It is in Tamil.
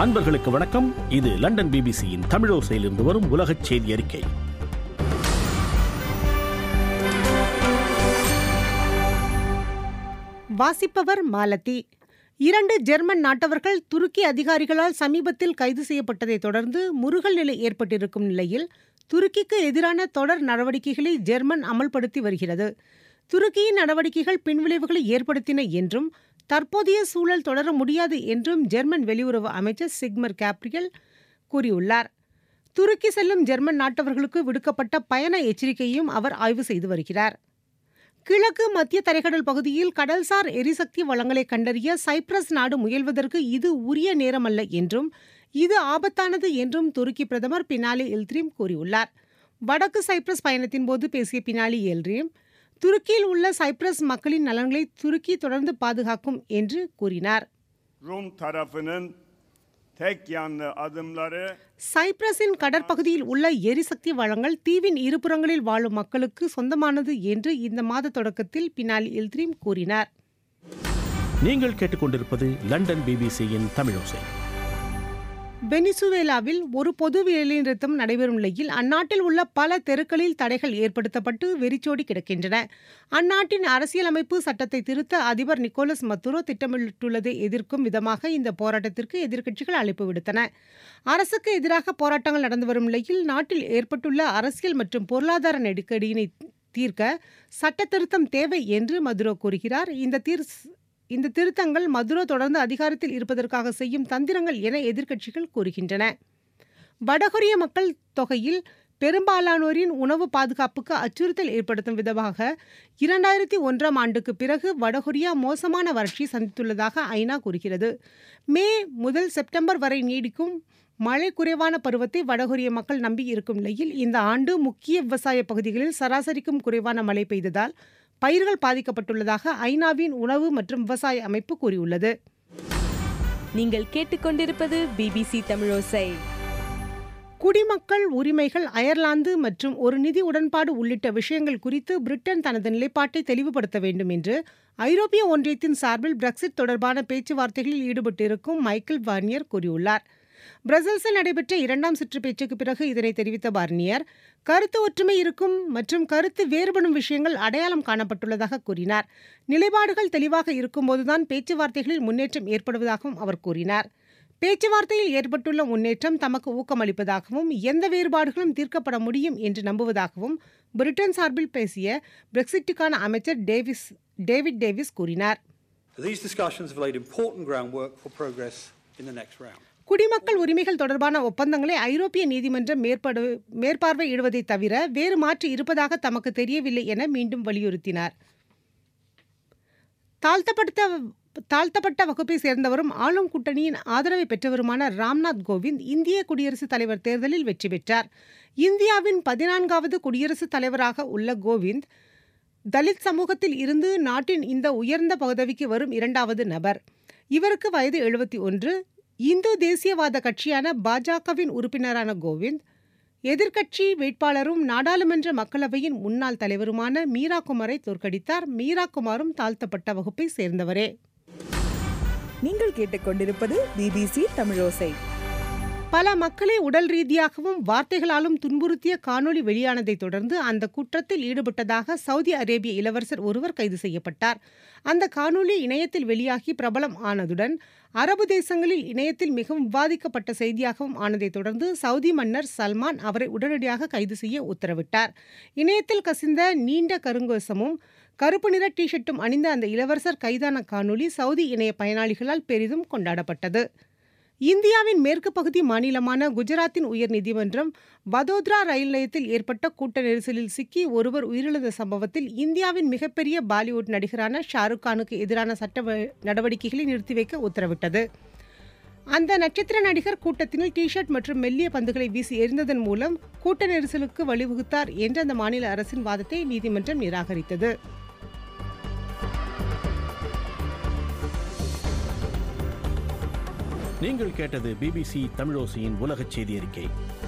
அன்பர்களுக்கு வணக்கம் இது லண்டன் பிபிசியின் தமிழோசையிலிருந்து வரும் உலகச் செய்தி அறிக்கை வாசிப்பவர் மாலதி இரண்டு ஜெர்மன் நாட்டவர்கள் துருக்கி அதிகாரிகளால் சமீபத்தில் கைது செய்யப்பட்டதைத் தொடர்ந்து முருகல் நிலை ஏற்பட்டிருக்கும் நிலையில் துருக்கிக்கு எதிரான தொடர் நடவடிக்கைகளை ஜெர்மன் அமல்படுத்தி வருகிறது துருக்கியின் நடவடிக்கைகள் பின்விளைவுகளை ஏற்படுத்தின என்றும் தற்போதைய சூழல் தொடர முடியாது என்றும் ஜெர்மன் வெளியுறவு அமைச்சர் சிக்மர் கேப்ரியல் கூறியுள்ளார் துருக்கி செல்லும் ஜெர்மன் நாட்டவர்களுக்கு விடுக்கப்பட்ட பயண எச்சரிக்கையையும் அவர் ஆய்வு செய்து வருகிறார் கிழக்கு மத்திய தரைக்கடல் பகுதியில் கடல்சார் எரிசக்தி வளங்களை கண்டறிய சைப்ரஸ் நாடு முயல்வதற்கு இது உரிய நேரமல்ல என்றும் இது ஆபத்தானது என்றும் துருக்கி பிரதமர் பினாலி எல்த்ரீம் கூறியுள்ளார் வடக்கு சைப்ரஸ் பயணத்தின் போது பேசிய பினாலி எல்ட்ரீம் துருக்கியில் உள்ள சைப்ரஸ் மக்களின் நலன்களை துருக்கி தொடர்ந்து பாதுகாக்கும் என்று கூறினார் Rum tarafının tek yanlı adımları சைப்ரஸின் கடற்பகுதியில் உள்ள எரிசக்தி வளங்கள் தீவின் இருபுறங்களில் வாழும் மக்களுக்கு சொந்தமானது என்று இந்த மாத தொடக்கத்தில் பினாலி எல்த்ரீம் கூறினார் நீங்கள் கேட்டுக்கொண்டிருப்பது லண்டன் பிபிசியின் தமிழோசை வெனிசுவேலாவில் ஒரு பொது வேலைநிறுத்தம் நடைபெறும் நிலையில் அந்நாட்டில் உள்ள பல தெருக்களில் தடைகள் ஏற்படுத்தப்பட்டு வெறிச்சோடி கிடக்கின்றன அந்நாட்டின் அரசியலமைப்பு சட்டத்தை திருத்த அதிபர் நிக்கோலஸ் மத்துரோ திட்டமிட்டுள்ளதை எதிர்க்கும் விதமாக இந்த போராட்டத்திற்கு எதிர்க்கட்சிகள் அழைப்பு விடுத்தன அரசுக்கு எதிராக போராட்டங்கள் நடந்து வரும் நிலையில் நாட்டில் ஏற்பட்டுள்ள அரசியல் மற்றும் பொருளாதார நெருக்கடியினை தீர்க்க சட்ட திருத்தம் தேவை என்று மதுரோ கூறுகிறார் இந்த தீர் இந்த திருத்தங்கள் மதுரோ தொடர்ந்து அதிகாரத்தில் இருப்பதற்காக செய்யும் தந்திரங்கள் என எதிர்க்கட்சிகள் கூறுகின்றன வடகொரிய மக்கள் தொகையில் பெரும்பாலானோரின் உணவு பாதுகாப்புக்கு அச்சுறுத்தல் ஏற்படுத்தும் விதமாக இரண்டாயிரத்தி ஒன்றாம் ஆண்டுக்கு பிறகு வடகொரியா மோசமான வறட்சி சந்தித்துள்ளதாக ஐநா கூறுகிறது மே முதல் செப்டம்பர் வரை நீடிக்கும் மழை குறைவான பருவத்தை வடகொரிய மக்கள் நம்பி இருக்கும் நிலையில் இந்த ஆண்டு முக்கிய விவசாய பகுதிகளில் சராசரிக்கும் குறைவான மழை பெய்ததால் பயிர்கள் பாதிக்கப்பட்டுள்ளதாக ஐநாவின் உணவு மற்றும் விவசாய அமைப்பு கூறியுள்ளது நீங்கள் கேட்டுக்கொண்டிருப்பது பிபிசி தமிழோசை குடிமக்கள் உரிமைகள் அயர்லாந்து மற்றும் ஒரு நிதி உடன்பாடு உள்ளிட்ட விஷயங்கள் குறித்து பிரிட்டன் தனது நிலைப்பாட்டை தெளிவுபடுத்த வேண்டும் என்று ஐரோப்பிய ஒன்றியத்தின் சார்பில் பிரெக்சிட் தொடர்பான பேச்சுவார்த்தைகளில் ஈடுபட்டிருக்கும் மைக்கேல் வார்னியர் கூறியுள்ளார் பிரசல்ஸில் நடைபெற்ற இரண்டாம் சுற்று பேச்சுக்கு பிறகு இதனை தெரிவித்த பார்னியர் கருத்து ஒற்றுமை இருக்கும் மற்றும் கருத்து வேறுபடும் விஷயங்கள் அடையாளம் காணப்பட்டுள்ளதாக கூறினார் நிலைப்பாடுகள் தெளிவாக இருக்கும்போதுதான் பேச்சுவார்த்தைகளில் முன்னேற்றம் ஏற்படுவதாகவும் அவர் கூறினார் பேச்சுவார்த்தையில் ஏற்பட்டுள்ள முன்னேற்றம் தமக்கு ஊக்கமளிப்பதாகவும் எந்த வேறுபாடுகளும் தீர்க்கப்பட முடியும் என்று நம்புவதாகவும் பிரிட்டன் சார்பில் பேசிய பிரெக்சிட்டுக்கான அமைச்சர் டேவிஸ் டேவிட் டேவிஸ் கூறினார் These discussions have laid important groundwork for progress in the next round. குடிமக்கள் உரிமைகள் தொடர்பான ஒப்பந்தங்களை ஐரோப்பிய நீதிமன்றம் மேற்படு மேற்பார்வையிடுவதை தவிர வேறு மாற்று இருப்பதாக தமக்கு தெரியவில்லை என மீண்டும் வலியுறுத்தினார் தாழ்த்தப்பட்ட தாழ்த்தப்பட்ட வகுப்பை சேர்ந்தவரும் ஆளும் கூட்டணியின் ஆதரவை பெற்றவருமான ராம்நாத் கோவிந்த் இந்திய குடியரசுத் தலைவர் தேர்தலில் வெற்றி பெற்றார் இந்தியாவின் பதினான்காவது குடியரசுத் தலைவராக உள்ள கோவிந்த் தலித் சமூகத்தில் இருந்து நாட்டின் இந்த உயர்ந்த பதவிக்கு வரும் இரண்டாவது நபர் இவருக்கு வயது எழுபத்தி ஒன்று இந்து தேசியவாத கட்சியான பாஜகவின் உறுப்பினரான கோவிந்த் எதிர்க்கட்சி வேட்பாளரும் நாடாளுமன்ற மக்களவையின் முன்னாள் தலைவருமான மீரா குமாரை தோற்கடித்தார் மீரா குமாரும் தாழ்த்தப்பட்ட வகுப்பை சேர்ந்தவரே நீங்கள் கேட்டுக்கொண்டிருப்பது பிபிசி தமிழோசை பல மக்களை உடல் ரீதியாகவும் வார்த்தைகளாலும் துன்புறுத்திய காணொளி வெளியானதைத் தொடர்ந்து அந்த குற்றத்தில் ஈடுபட்டதாக சவுதி அரேபிய இளவரசர் ஒருவர் கைது செய்யப்பட்டார் அந்த காணொளி இணையத்தில் வெளியாகி பிரபலம் ஆனதுடன் அரபு தேசங்களில் இணையத்தில் மிகவும் விவாதிக்கப்பட்ட செய்தியாகவும் ஆனதைத் தொடர்ந்து சவுதி மன்னர் சல்மான் அவரை உடனடியாக கைது செய்ய உத்தரவிட்டார் இணையத்தில் கசிந்த நீண்ட கருங்கோசமும் கருப்பு நிற டிஷர்ட்டும் அணிந்த அந்த இளவரசர் கைதான காணொளி சவுதி இணைய பயனாளிகளால் பெரிதும் கொண்டாடப்பட்டது இந்தியாவின் மேற்கு பகுதி மாநிலமான குஜராத்தின் உயர் நீதிமன்றம் வதோதரா ரயில் நிலையத்தில் ஏற்பட்ட கூட்ட நெரிசலில் சிக்கி ஒருவர் உயிரிழந்த சம்பவத்தில் இந்தியாவின் மிகப்பெரிய பாலிவுட் நடிகரான ஷாருக் கானுக்கு எதிரான சட்ட வ- நடவடிக்கைகளை நிறுத்தி வைக்க உத்தரவிட்டது அந்த நட்சத்திர நடிகர் கூட்டத்தினில் டிஷர்ட் மற்றும் மெல்லிய பந்துகளை வீசி எறிந்ததன் மூலம் கூட்ட நெரிசலுக்கு வழிவகுத்தார் என்ற அந்த மாநில அரசின் வாதத்தை நீதிமன்றம் நிராகரித்தது நீங்கள் கேட்டது பிபிசி தமிழோசையின் உலகச் செய்தி அறிக்கை